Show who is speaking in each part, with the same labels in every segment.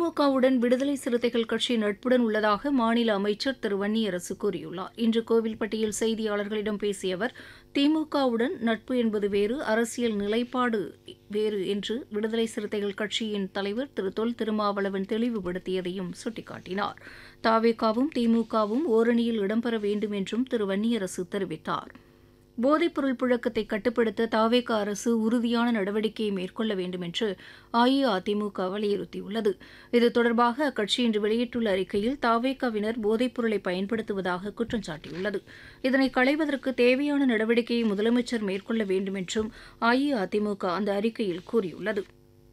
Speaker 1: திமுகவுடன் விடுதலை சிறுத்தைகள் கட்சி நட்புடன் உள்ளதாக மாநில அமைச்சர் திரு வன்னியரசு கூறியுள்ளார் இன்று கோவில்பட்டியில் செய்தியாளர்களிடம் பேசிய அவர் திமுகவுடன் நட்பு என்பது வேறு அரசியல் நிலைப்பாடு வேறு என்று விடுதலை சிறுத்தைகள் கட்சியின் தலைவர் திரு தொல் திருமாவளவன் தெளிவுபடுத்தியதையும் சுட்டிக்காட்டினார் தாவேகாவும் திமுகவும் ஓரணியில் இடம்பெற வேண்டும் என்றும் திரு வன்னியரசு தெரிவித்தார் போதைப்பொருள் புழக்கத்தை கட்டுப்படுத்த தாவேக அரசு உறுதியான நடவடிக்கையை மேற்கொள்ள வேண்டும் என்று அஇஅதிமுக வலியுறுத்தியுள்ளது இது தொடர்பாக அக்கட்சி இன்று வெளியிட்டுள்ள அறிக்கையில் தாவேகாவினர் போதைப்பொருளை பயன்படுத்துவதாக குற்றம் சாட்டியுள்ளது இதனை களைவதற்கு தேவையான நடவடிக்கையை முதலமைச்சர் மேற்கொள்ள வேண்டும் என்றும் அஇஅதிமுக அந்த அறிக்கையில் கூறியுள்ளது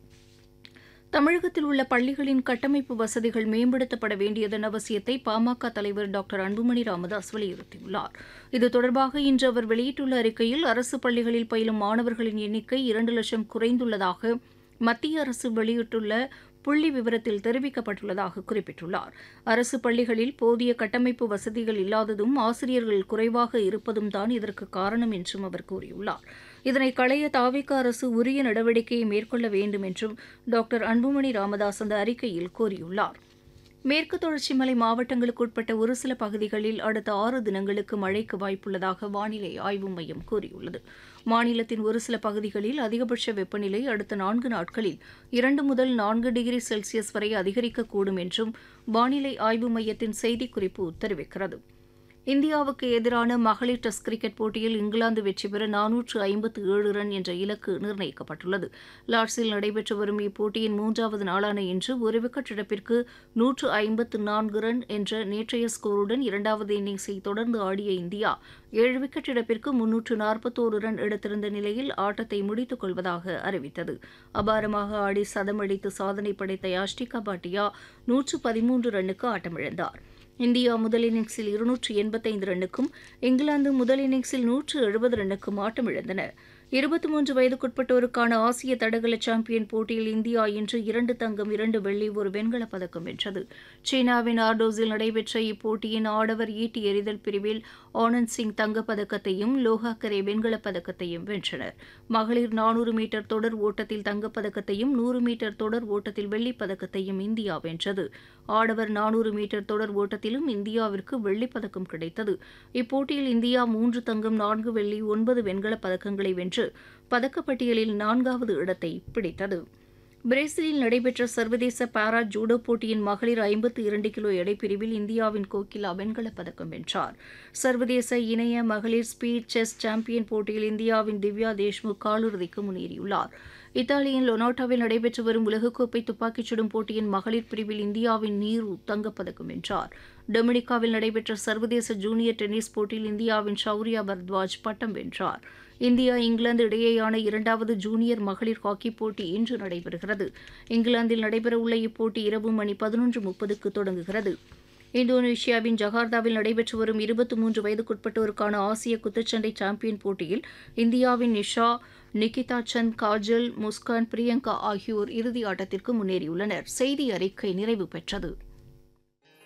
Speaker 1: தமிழகத்தில் உள்ள பள்ளிகளின் கட்டமைப்பு வசதிகள் மேம்படுத்தப்பட வேண்டியதன் அவசியத்தை பாமக தலைவர் டாக்டர் அன்புமணி ராமதாஸ் வலியுறுத்தியுள்ளார் இது தொடர்பாக இன்று அவர் வெளியிட்டுள்ள அறிக்கையில் அரசு பள்ளிகளில் பயிலும் மாணவர்களின் எண்ணிக்கை இரண்டு லட்சம் குறைந்துள்ளதாக மத்திய அரசு வெளியிட்டுள்ள புள்ளி விவரத்தில் தெரிவிக்கப்பட்டுள்ளதாக குறிப்பிட்டுள்ளார் அரசு பள்ளிகளில் போதிய கட்டமைப்பு வசதிகள் இல்லாததும் ஆசிரியர்கள் குறைவாக இருப்பதும் தான் இதற்கு காரணம் என்றும் அவர் கூறியுள்ளார் இதனை களைய தாவிக அரசு உரிய நடவடிக்கையை மேற்கொள்ள வேண்டும் என்றும் டாக்டர் அன்புமணி ராமதாஸ் அந்த அறிக்கையில் கூறியுள்ளார் மேற்கு தொடர்ச்சி மலை மாவட்டங்களுக்கு உட்பட்ட ஒரு சில பகுதிகளில் அடுத்த ஆறு தினங்களுக்கு மழைக்கு வாய்ப்புள்ளதாக வானிலை ஆய்வு மையம் கூறியுள்ளது மாநிலத்தின் ஒரு சில பகுதிகளில் அதிகபட்ச வெப்பநிலை அடுத்த நான்கு நாட்களில் இரண்டு முதல் நான்கு டிகிரி செல்சியஸ் வரை அதிகரிக்கக்கூடும் என்றும் வானிலை ஆய்வு மையத்தின் செய்திக்குறிப்பு தெரிவிக்கிறது இந்தியாவுக்கு எதிரான மகளிர் டெஸ்ட் கிரிக்கெட் போட்டியில் இங்கிலாந்து வெற்றி பெற நானூற்று ஐம்பத்து ஏழு ரன் என்ற இலக்கு நிர்ணயிக்கப்பட்டுள்ளது லார்ட்ஸில் நடைபெற்று வரும் இப்போட்டியின் மூன்றாவது நாளான இன்று ஒரு விக்கெட் இழப்பிற்கு நூற்று ஐம்பத்து நான்கு ரன் என்ற நேற்றைய ஸ்கோருடன் இரண்டாவது இன்னிங்ஸை தொடர்ந்து ஆடிய இந்தியா ஏழு விக்கெட் இழப்பிற்கு முன்னூற்று நாற்பத்தோரு ரன் எடுத்திருந்த நிலையில் ஆட்டத்தை முடித்துக் கொள்வதாக அறிவித்தது அபாரமாக ஆடி சதமடித்து சாதனை படைத்த யாஷ்டிகா பாட்டியா நூற்று பதிமூன்று ரன்னுக்கு ஆட்டமிழந்தார் இந்தியா முதல் இன்னிங்ஸில் இருநூற்று எண்பத்தைந்து ரன்னுக்கும் இங்கிலாந்து முதல் இன்னிங்ஸில் நூற்று எழுபது ரன்னுக்கும் ஆட்டமிழந்தன இருபத்தி மூன்று வயதுக்குட்பட்டோருக்கான ஆசிய தடகள சாம்பியன் போட்டியில் இந்தியா இன்று இரண்டு தங்கம் இரண்டு வெள்ளி ஒரு வெண்கலப் பதக்கம் வென்றது சீனாவின் ஆர்டோஸில் நடைபெற்ற இப்போட்டியின் ஆடவர் ஈட்டி எறிதல் பிரிவில் ஆனந்த் சிங் தங்கப்பதக்கத்தையும் லோகாக்கரே வெண்கலப் பதக்கத்தையும் வென்றனர் மகளிர் நானூறு மீட்டர் தொடர் ஓட்டத்தில் தங்கப்பதக்கத்தையும் நூறு மீட்டர் தொடர் ஓட்டத்தில் வெள்ளிப் பதக்கத்தையும் இந்தியா வென்றது ஆடவர் நானூறு மீட்டர் தொடர் ஓட்டத்திலும் இந்தியாவிற்கு வெள்ளிப் பதக்கம் கிடைத்தது இப்போட்டியில் இந்தியா மூன்று தங்கம் நான்கு வெள்ளி ஒன்பது வெண்கலப் பதக்கங்களை வென்று பதக்கப்பட்டியலில் நான்காவது இடத்தை பிடித்தது பிரேசிலில் நடைபெற்ற சர்வதேச பாரா ஜூடோ போட்டியின் மகளிர் ஐம்பத்து இரண்டு கிலோ எடைப்பிரிவில் இந்தியாவின் கோகிலா வெண்கலப் பதக்கம் வென்றார் சர்வதேச இணைய மகளிர் ஸ்பீட் செஸ் சாம்பியன் போட்டியில் இந்தியாவின் திவ்யா தேஷ்முக் காலிறுதிக்கு முன்னேறியுள்ளார் இத்தாலியின் லொனாட்டாவில் நடைபெற்று வரும் உலகக்கோப்பை துப்பாக்கிச் சுடும் போட்டியின் மகளிர் பிரிவில் இந்தியாவின் நீரு தங்கப்பதக்கம் வென்றார் டொமினிகாவில் நடைபெற்ற சர்வதேச ஜூனியர் டென்னிஸ் போட்டியில் இந்தியாவின் ஷௌரியா பரத்வாஜ் பட்டம் வென்றார் இந்தியா இங்கிலாந்து இடையேயான இரண்டாவது ஜூனியர் மகளிர் ஹாக்கி போட்டி இன்று நடைபெறுகிறது இங்கிலாந்தில் நடைபெறவுள்ள இப்போட்டி இரவு மணி பதினொன்று முப்பதுக்கு தொடங்குகிறது இந்தோனேஷியாவின் ஜகார்த்தாவில் நடைபெற்று வரும் இருபத்தி மூன்று வயதுக்குட்பட்டோருக்கான ஆசிய குத்துச்சண்டை சாம்பியன் போட்டியில் இந்தியாவின் நிஷா நிகிதா சந்த் காஜல் முஸ்கான் பிரியங்கா ஆகியோர் இறுதி ஆட்டத்திற்கு முன்னேறியுள்ளனர் செய்தி அறிக்கை நிறைவு பெற்றது